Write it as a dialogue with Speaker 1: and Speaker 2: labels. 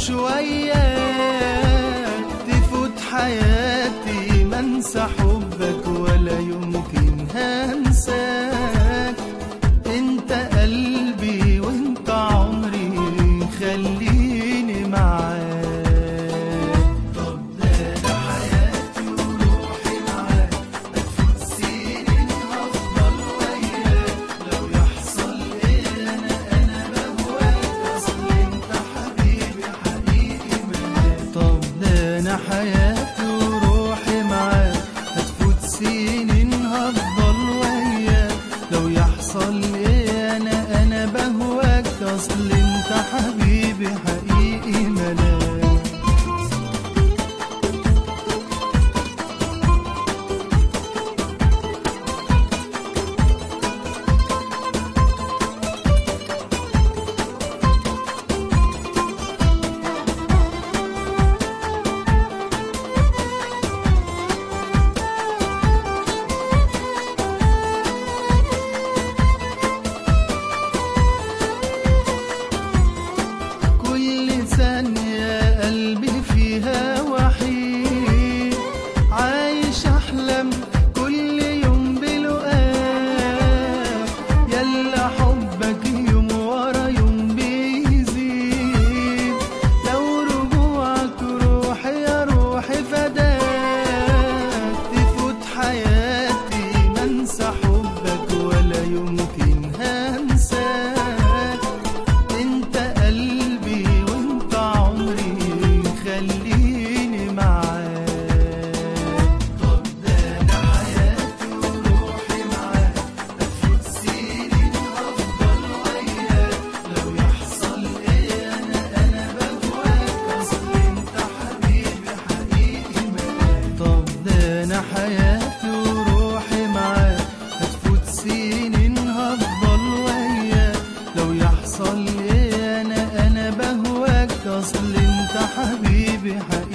Speaker 1: اعيش وياك تفوت حياتي ما انسى حبك ولا يمكن هنساك انت قلبي وانت عمري خليني معاك طب ده انا حياتي وروحي معاك افوت سنين هفضل وياك لو يحصل ايه انا انا بهواك اصل انت حبيبي حقيقي معاك طب ده انا حياتي وروحي معاك هتفوت سنين هفضل وياك لو يحصل ايه انا انا بهواك اصل انت حبيبي حقيقي ملاك كل ثانية قلبي فيها وحيد عايش أحلم كل يوم بلقاك يلا حبك يوم ورا يوم بيزيد لو رجوعك روحي يا روحي فداك تفوت حياتي ما انسى حبك ولا يمكن هنساك انت قلبي وانت عمري خليني معاك طب ده انا حياتي وروحي معاك افوت سنين هفضل وياك لو يحصل ايه انا انا بهواك اصل انت حبيبي حقيقي معاك طب ده انا حياتي وروحي معاك هتفوت سنين هفضل وياك لو يحصل ايه انا انا بهواك اصل انت حبيبي حقيقي